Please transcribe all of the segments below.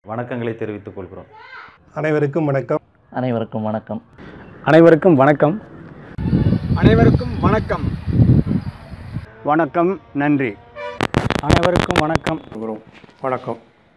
வணக்கங்களை தெரிவித்துக் கொள்கிறோம் அனைவருக்கும் வணக்கம் அனைவருக்கும் வணக்கம் அனைவருக்கும் வணக்கம் அனைவருக்கும் வணக்கம் வணக்கம் நன்றி அனைவருக்கும் வணக்கம் வணக்கம்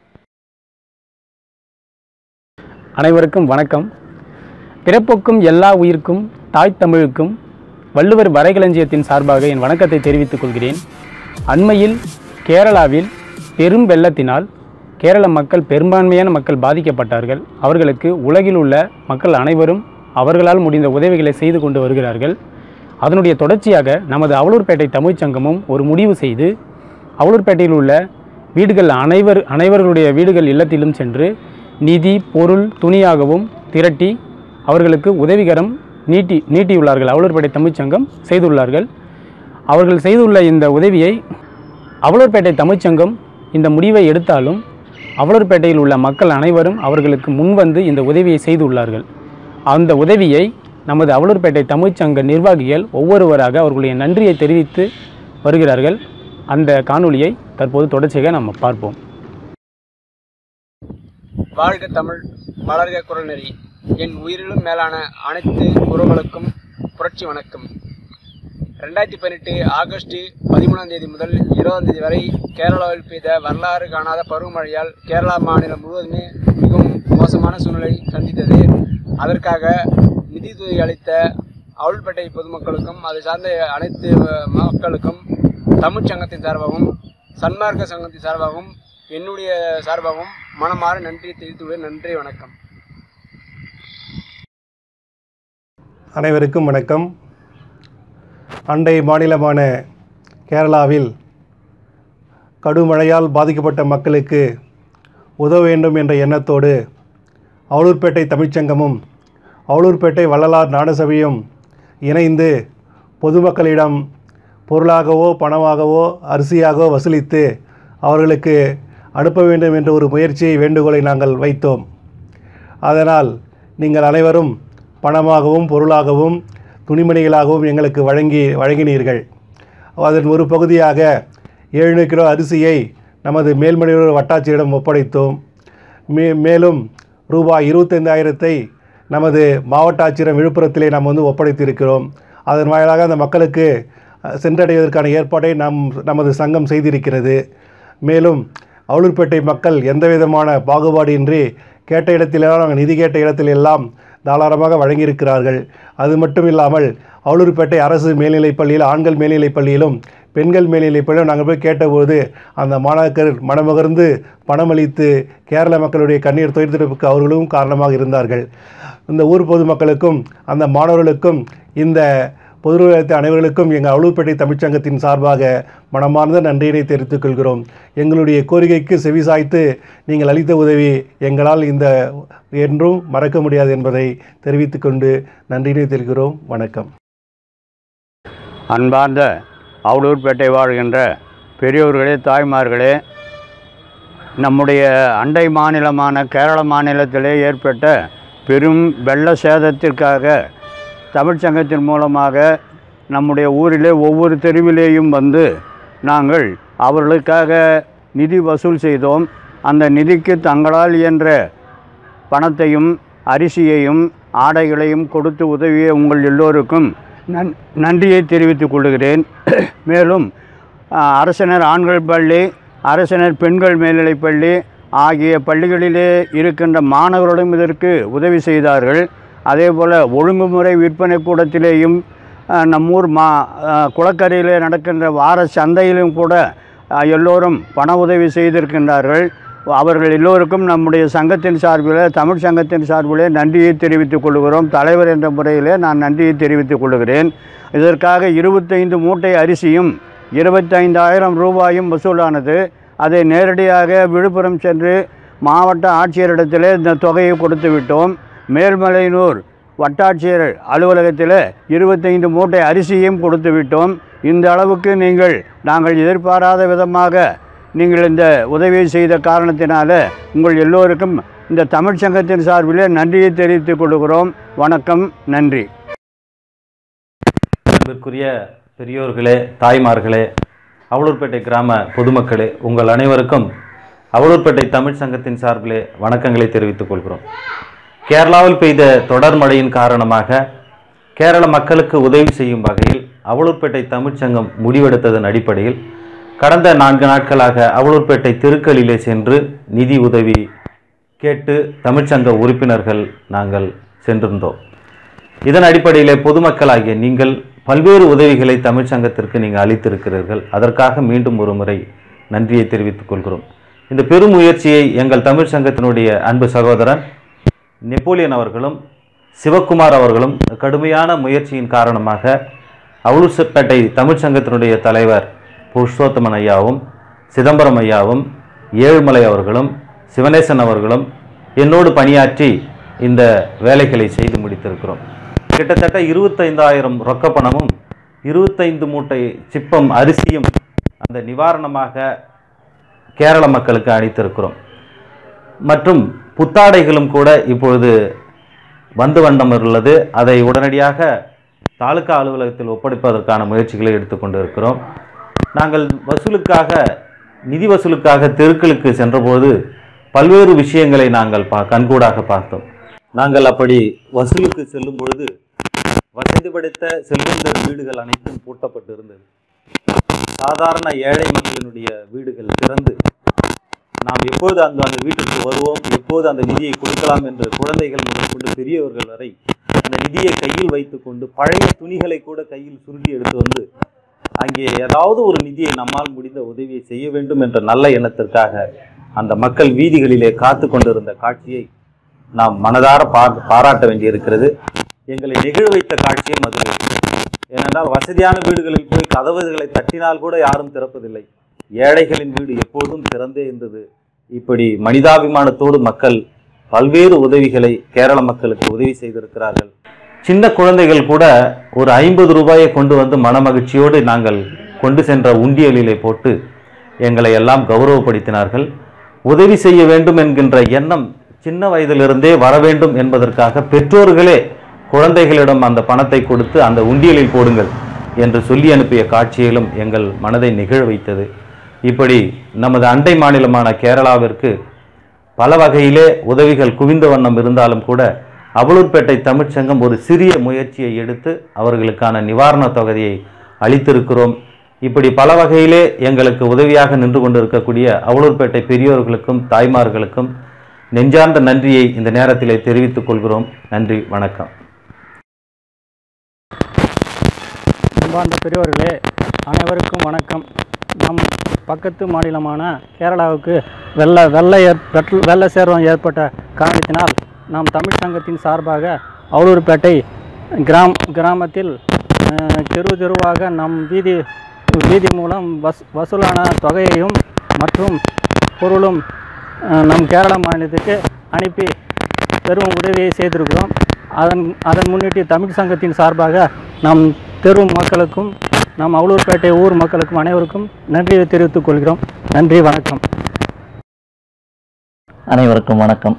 அனைவருக்கும் வணக்கம் பிறப்புக்கும் எல்லா உயிர்க்கும் தாய் தமிழுக்கும் வள்ளுவர் வரைகளஞ்சியத்தின் சார்பாக என் வணக்கத்தை தெரிவித்துக் கொள்கிறேன் அண்மையில் கேரளாவில் பெரும் வெள்ளத்தினால் கேரள மக்கள் பெரும்பான்மையான மக்கள் பாதிக்கப்பட்டார்கள் அவர்களுக்கு உலகில் உள்ள மக்கள் அனைவரும் அவர்களால் முடிந்த உதவிகளை செய்து கொண்டு வருகிறார்கள் அதனுடைய தொடர்ச்சியாக நமது அவலூர்பேட்டை தமிழ்ச் சங்கமும் ஒரு முடிவு செய்து அவலூர்பேட்டையில் உள்ள வீடுகள் அனைவர் அனைவர்களுடைய வீடுகள் இல்லத்திலும் சென்று நிதி பொருள் துணியாகவும் திரட்டி அவர்களுக்கு உதவிகரம் நீட்டி நீட்டியுள்ளார்கள் அவலூர்பேட்டை தமிழ்ச் சங்கம் செய்துள்ளார்கள் அவர்கள் செய்துள்ள இந்த உதவியை அவலூர்பேட்டை தமிழ்ச்சங்கம் இந்த முடிவை எடுத்தாலும் அவலூர்பேட்டையில் உள்ள மக்கள் அனைவரும் அவர்களுக்கு முன்வந்து இந்த உதவியை செய்துள்ளார்கள் அந்த உதவியை நமது அவலூர்பேட்டை தமிழ்ச்சங்க நிர்வாகிகள் ஒவ்வொருவராக அவர்களுடைய நன்றியை தெரிவித்து வருகிறார்கள் அந்த காணொளியை தற்போது தொடர்ச்சியாக நம்ம பார்ப்போம் வாழ்க தமிழ் வளர்க குரல் நெறி என் உயிரிலும் மேலான அனைத்து உறவுகளுக்கும் புரட்சி வணக்கம் ரெண்டாயிரத்தி பதினெட்டு ஆகஸ்ட் பதிமூணாம் தேதி முதல் இருபதாம் தேதி வரை கேரளாவில் பெய்த வரலாறு காணாத பருவமழையால் கேரளா மாநிலம் முழுவதுமே மிகவும் மோசமான சூழ்நிலை சந்தித்தது அதற்காக நிதியுதவி அளித்த அவள்பேட்டை பொதுமக்களுக்கும் அதை சார்ந்த அனைத்து அஹ், மக்களுக்கும் தமிழ்ச் சங்கத்தின் சார்பாகவும் சன்மார்க்க சங்கத்தின் சார்பாகவும் என்னுடைய சார்பாகவும் மனமாற நன்றி தெரிவித்துள்ளேன் நன்றி வணக்கம் அனைவருக்கும் வணக்கம் அண்டை மாநிலமான கேரளாவில் கடுமழையால் பாதிக்கப்பட்ட மக்களுக்கு உதவ வேண்டும் என்ற எண்ணத்தோடு அவலூர்பேட்டை தமிழ்ச்சங்கமும் அவலூர்பேட்டை வள்ளலார் நாடசபையும் இணைந்து பொதுமக்களிடம் பொருளாகவோ பணமாகவோ அரிசியாகவோ வசூலித்து அவர்களுக்கு அனுப்ப வேண்டும் என்ற ஒரு முயற்சியை வேண்டுகோளை நாங்கள் வைத்தோம் அதனால் நீங்கள் அனைவரும் பணமாகவும் பொருளாகவும் துணிமணிகளாகவும் எங்களுக்கு வழங்கி வழங்கினீர்கள் அதன் ஒரு பகுதியாக ஏழு கிலோ அரிசியை நமது மேல்மலையூர் வட்டாட்சியரிடம் ஒப்படைத்தோம் மே மேலும் ரூபாய் இருபத்தைந்தாயிரத்தை நமது மாவட்ட ஆட்சியரம் விழுப்புரத்திலே நாம் வந்து ஒப்படைத்திருக்கிறோம் அதன் வாயிலாக அந்த மக்களுக்கு அஹ், சென்றடைவதற்கான ஏற்பாட்டை நம் நமது சங்கம் செய்திருக்கிறது மேலும் அவலூர்பேட்டை மக்கள் எந்த விதமான பாகுபாடின்றி கேட்ட இடத்திலெல்லாம் நாங்கள் நிதி கேட்ட இடத்திலெல்லாம் தாராளமாக வழங்கியிருக்கிறார்கள் அது மட்டும் இல்லாமல் அவலூர்பேட்டை அரசு மேல்நிலைப் பள்ளியில் ஆண்கள் மேல்நிலைப் பள்ளியிலும் பெண்கள் மேல்நிலைப் பள்ளியிலும் நாங்கள் போய் கேட்டபோது அந்த மாணாக்கர் மனமகர்ந்து பணமளித்து கேரள மக்களுடைய கண்ணீர் துயர்த்திற்கு அவர்களும் காரணமாக இருந்தார்கள் இந்த ஊர் பொதுமக்களுக்கும் அந்த மாணவர்களுக்கும் இந்த பொதுநிலையத்தை அனைவர்களுக்கும் எங்கள் அவலூர்பேட்டை தமிழ்ச்சங்கத்தின் சார்பாக மனமார்ந்த நன்றியினை தெரிவித்துக் கொள்கிறோம் எங்களுடைய கோரிக்கைக்கு செவிசாய்த்து நீங்கள் அளித்த உதவி எங்களால் இந்த என்றும் மறக்க முடியாது என்பதை தெரிவித்துக் கொண்டு நன்றியினை தெரிவிக்கிறோம் வணக்கம் அன்பார்ந்த அவலூர்பேட்டை வாழ்கின்ற பெரியோர்களே தாய்மார்களே நம்முடைய அண்டை மாநிலமான கேரள மாநிலத்திலே ஏற்பட்ட பெரும் வெள்ள சேதத்திற்காக தமிழ்ச்சங்கத்தின் மூலமாக நம்முடைய ஊரிலே ஒவ்வொரு தெருவிலேயும் வந்து நாங்கள் அவர்களுக்காக நிதி வசூல் செய்தோம் அந்த நிதிக்கு தங்களால் இயன்ற பணத்தையும் அரிசியையும் ஆடைகளையும் கொடுத்து உதவிய உங்கள் எல்லோருக்கும் நன் நன்றியை தெரிவித்துக் கொள்கிறேன் மேலும் ஆ, அரசினர் ஆண்கள் பள்ளி அரசினர் பெண்கள் மேல்நிலைப் பள்ளி ஆகிய பள்ளிகளிலே இருக்கின்ற மாணவர்களும் இதற்கு உதவி செய்தார்கள் அதே போல் ஒழுங்குமுறை விற்பனை கூடத்திலேயும் ஆ, நம்மூர் மா ஆ, குளக்கரையிலே நடக்கின்ற வார சந்தையிலும் கூட ஆ, எல்லோரும் பண உதவி செய்திருக்கின்றார்கள் அவர்கள் எல்லோருக்கும் நம்முடைய சங்கத்தின் சார்பில் தமிழ் சங்கத்தின் சார்பிலே நன்றியை தெரிவித்துக் கொள்கிறோம் தலைவர் என்ற முறையிலே நான் நன்றியை தெரிவித்துக் கொள்கிறேன் இதற்காக இருபத்தைந்து மூட்டை அரிசியும் இருபத்தைந்தாயிரம் ரூபாயும் வசூலானது அதை நேரடியாக விழுப்புரம் சென்று மாவட்ட ஆட்சியரிடத்திலே இந்த தொகையை கொடுத்து விட்டோம் மேல்மலையனூர் வட்டாட்சியர் அலுவலகத்தில் இருபத்தைந்து மூட்டை அரிசியும் கொடுத்து விட்டோம் இந்த அளவுக்கு நீங்கள் நாங்கள் எதிர்பாராத விதமாக நீங்கள் இந்த உதவியை செய்த காரணத்தினால உங்கள் எல்லோருக்கும் இந்த தமிழ் சங்கத்தின் சார்பிலே நன்றியை தெரிவித்துக் கொள்கிறோம் வணக்கம் நன்றி அன்பிற்குரிய பெரியோர்களே தாய்மார்களே அவலூர்பேட்டை கிராம பொதுமக்களே உங்கள் அனைவருக்கும் அவலூர்பேட்டை தமிழ் சங்கத்தின் சார்பிலே வணக்கங்களை தெரிவித்துக் கொள்கிறோம் கேரளாவில் பெய்த தொடர் மழையின் காரணமாக கேரள மக்களுக்கு உதவி செய்யும் வகையில் அவலூர்பேட்டை தமிழ்ச் சங்கம் முடிவெடுத்ததன் அடிப்படையில் கடந்த நான்கு நாட்களாக அவலூர்பேட்டை தெருக்களிலே சென்று நிதி உதவி கேட்டு தமிழ்ச்சங்க உறுப்பினர்கள் நாங்கள் சென்றிருந்தோம் இதன் அடிப்படையிலே பொதுமக்களாகிய நீங்கள் பல்வேறு உதவிகளை தமிழ்ச் சங்கத்திற்கு நீங்கள் அளித்திருக்கிறீர்கள் அதற்காக மீண்டும் ஒரு முறை நன்றியை தெரிவித்துக் கொள்கிறோம் இந்த பெரும் முயற்சியை எங்கள் தமிழ் சங்கத்தினுடைய அன்பு சகோதரன் நெப்போலியன் அவர்களும் சிவக்குமார் அவர்களும் கடுமையான முயற்சியின் காரணமாக அவலூர்பேட்டை தமிழ்ச் சங்கத்தினுடைய தலைவர் புருஷோத்தமன் ஐயாவும் சிதம்பரம் ஐயாவும் ஏழுமலை அவர்களும் சிவனேசன் அவர்களும் என்னோடு பணியாற்றி இந்த வேலைகளை செய்து முடித்திருக்கிறோம் கிட்டத்தட்ட இருபத்தைந்தாயிரம் ரொக்க பணமும் இருபத்தைந்து மூட்டை சிப்பம் அரிசியும் அந்த நிவாரணமாக கேரள மக்களுக்கு அளித்திருக்கிறோம் மற்றும் புத்தாடைகளும் கூட இப்பொழுது வந்து வண்ணம் உள்ளது அதை உடனடியாக தாலுகா அலுவலகத்தில் ஒப்படைப்பதற்கான முயற்சிகளை எடுத்துக்கொண்டு இருக்கிறோம் நாங்கள் வசூலுக்காக நிதி வசூலுக்காக தெருக்களுக்கு சென்றபோது பல்வேறு விஷயங்களை நாங்கள் பா கண்கூடாக பார்த்தோம் நாங்கள் அப்படி வசூலுக்கு செல்லும் பொழுது வசதி படைத்த செல்வந்தர் வீடுகள் அனைத்தும் பூட்டப்பட்டு இருந்தது சாதாரண ஏழை மக்களினுடைய வீடுகள் திறந்து நாம் எப்போது அந்த அந்த வீட்டிற்கு வருவோம் எப்போது அந்த நிதியை கொடுக்கலாம் என்று குழந்தைகள் முதல் கொண்டு பெரியவர்கள் வரை அந்த நிதியை கையில் வைத்துக்கொண்டு பழைய துணிகளை கூட கையில் சுருட்டி எடுத்து வந்து அங்கே ஏதாவது ஒரு நிதியை நம்மால் முடிந்த உதவியை செய்ய வேண்டும் என்ற நல்ல எண்ணத்திற்காக அந்த மக்கள் வீதிகளிலே காத்து கொண்டிருந்த காட்சியை நாம் மனதார பார் பாராட்ட வேண்டியிருக்கிறது எங்களை நெகிழ வைத்த காட்சியும் அது ஏனென்றால் வசதியான வீடுகளில் போய் கதவுகளை தட்டினால் கூட யாரும் திறப்பதில்லை ஏழைகளின் வீடு எப்போதும் திறந்தே இருந்தது இப்படி மனிதாபிமானத்தோடு மக்கள் பல்வேறு உதவிகளை கேரள மக்களுக்கு உதவி செய்திருக்கிறார்கள் சின்ன குழந்தைகள் கூட ஒரு ஐம்பது ரூபாயை கொண்டு வந்து மனமகிழ்ச்சியோடு நாங்கள் கொண்டு சென்ற உண்டியலிலே போட்டு எங்களை எல்லாம் கௌரவப்படுத்தினார்கள் உதவி செய்ய வேண்டும் என்கின்ற எண்ணம் சின்ன வயதிலிருந்தே வர வேண்டும் என்பதற்காக பெற்றோர்களே குழந்தைகளிடம் அந்த பணத்தை கொடுத்து அந்த உண்டியலில் போடுங்கள் என்று சொல்லி அனுப்பிய காட்சியிலும் எங்கள் மனதை நிகழ வைத்தது இப்படி நமது அண்டை மாநிலமான கேரளாவிற்கு பல வகையிலே உதவிகள் குவிந்த வண்ணம் இருந்தாலும் கூட அவலூர்பேட்டை தமிழ்ச்சங்கம் ஒரு சிறிய முயற்சியை எடுத்து அவர்களுக்கான நிவாரணத் தொகையை அளித்திருக்கிறோம் இப்படி பல வகையிலே எங்களுக்கு உதவியாக நின்று கொண்டிருக்கக்கூடிய அவலூர்பேட்டை பெரியோர்களுக்கும் தாய்மார்களுக்கும் நெஞ்சார்ந்த நன்றியை இந்த நேரத்திலே தெரிவித்துக் கொள்கிறோம் நன்றி வணக்கம் அன்பார்ந்த பெரியவர்களே அனைவருக்கும் வணக்கம் நம் பக்கத்து மாநிலமான கேரளாவுக்கு வெள்ள வெள்ள ஏற் வெற்ற- வெள்ள சேர்வம் ஏற்பட்ட காரணத்தினால் நாம் தமிழ் சங்கத்தின் சார்பாக அவலூர்பேட்டை கிராம் கிராமத்தில் அஹ், தெரு தெருவாக நம் வீதி வீதி மூலம் வஸ் வசூலான தொகையையும் மற்றும் பொருளும் அஹ், நம் கேரள மாநிலத்துக்கு அனுப்பி பெரும் உதவியை செய்திருக்கிறோம் அதன் அதன் முன்னிட்டு தமிழ் சங்கத்தின் சார்பாக நம் தெரு மக்களுக்கும் நம் அவலூர்பேட்டை ஊர் மக்களுக்கும் அனைவருக்கும் நன்றியை தெரிவித்துக் கொள்கிறோம் நன்றி வணக்கம் அனைவருக்கும் வணக்கம்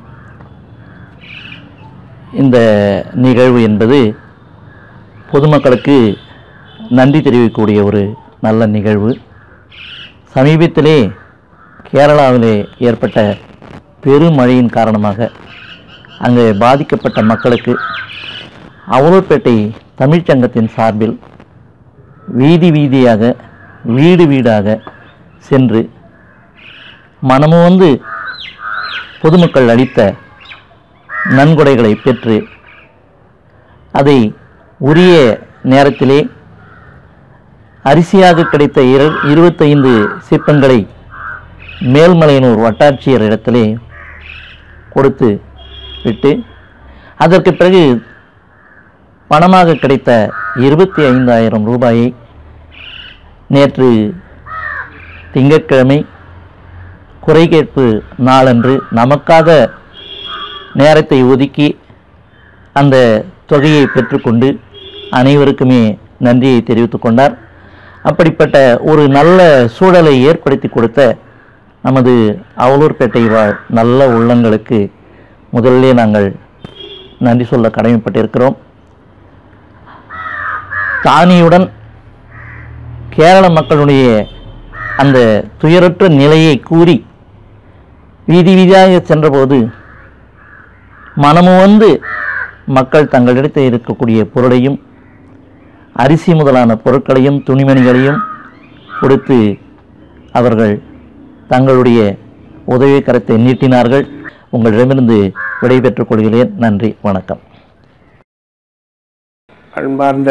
இந்த நிகழ்வு என்பது பொதுமக்களுக்கு நன்றி தெரிவிக்கக்கூடிய ஒரு நல்ல நிகழ்வு சமீபத்திலே கேரளாவிலே ஏற்பட்ட பெருமழையின் காரணமாக அங்கே பாதிக்கப்பட்ட மக்களுக்கு அவலூர்பேட்டை தமிழ்ச்சங்கத்தின் சார்பில் வீதி வீதியாக வீடு வீடாக சென்று மனமு வந்து பொதுமக்கள் அளித்த நன்கொடைகளை பெற்று அதை உரிய நேரத்திலே அரிசியாக கிடைத்த இரு இருபத்தைந்து சிப்பங்களை மேல்மலையனூர் வட்டாட்சியர் இடத்திலே கொடுத்து விட்டு அதற்கு பிறகு பணமாக கிடைத்த இருபத்தி ஐந்தாயிரம் ரூபாயை நேற்று திங்கட்கிழமை குறை கேட்பு நாளன்று நமக்காக நேரத்தை ஒதுக்கி அந்த தொகையை பெற்றுக்கொண்டு அனைவருக்குமே நன்றியை தெரிவித்துக் கொண்டார் அப்படிப்பட்ட ஒரு நல்ல சூழலை ஏற்படுத்தி கொடுத்த நமது அவலூர்பேட்டை வாழ் நல்ல உள்ளங்களுக்கு முதலிலே நாங்கள் நன்றி சொல்ல கடமைப்பட்டிருக்கிறோம் தானியுடன் கேரள மக்களுடைய அந்த துயரற்ற நிலையை கூறி வீதி வீதியாக சென்றபோது மனமு வந்து மக்கள் தங்களிடத்தில் இருக்கக்கூடிய பொருளையும் அரிசி முதலான பொருட்களையும் துணிமணிகளையும் கொடுத்து அவர்கள் தங்களுடைய உதவி கரத்தை நீட்டினார்கள் உங்களிடமிருந்து விடைபெற்றுக் கொள்கிறேன் நன்றி வணக்கம் அன்பார்ந்த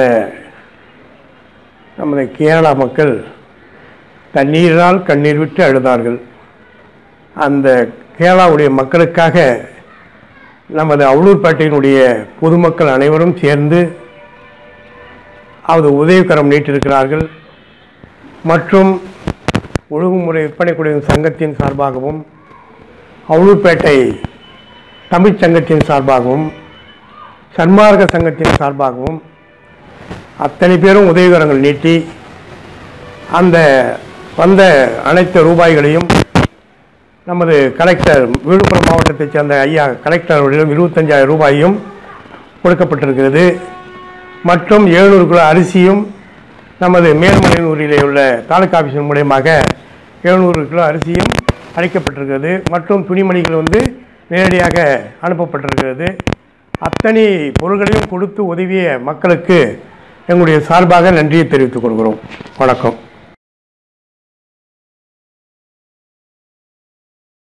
நமது கேரளா மக்கள் தண்ணீரால் கண்ணீர் விட்டு அழுதார்கள் அந்த கேரளாவுடைய மக்களுக்காக நமது அவலூர்பேட்டையினுடைய பொதுமக்கள் அனைவரும் சேர்ந்து அது உதவிக்கரம் நீட்டிருக்கிறார்கள் மற்றும் ஒழுங்குமுறை விற்பனை குழுவின் சங்கத்தின் சார்பாகவும் அவலூர்பேட்டை தமிழ்ச் சங்கத்தின் சார்பாகவும் சன்மார்க்க சங்கத்தின் சார்பாகவும் அத்தனை பேரும் உதவிகரங்கள் நீட்டி அந்த வந்த அனைத்து ரூபாய்களையும் நமது கலெக்டர் விழுப்புரம் மாவட்டத்தைச் சேர்ந்த ஐயா கலெக்டர் அவர்களிடம் இருபத்தஞ்சாயிரம் ரூபாயும் கொடுக்கப்பட்டிருக்கிறது மற்றும் எழுநூறு கிலோ அரிசியும் நமது மேல்மலையனூரிலே உள்ள தாலுக்கா ஆஃபீஸின் மூலியமாக எழுநூறு கிலோ அரிசியும் அளிக்கப்பட்டிருக்கிறது மற்றும் துணிமணிகள் வந்து நேரடியாக அனுப்பப்பட்டிருக்கிறது அத்தனை பொருள்களையும் கொடுத்து உதவிய மக்களுக்கு எங்களுடைய சார்பாக நன்றியை தெரிவித்துக் கொள்கிறோம் வணக்கம்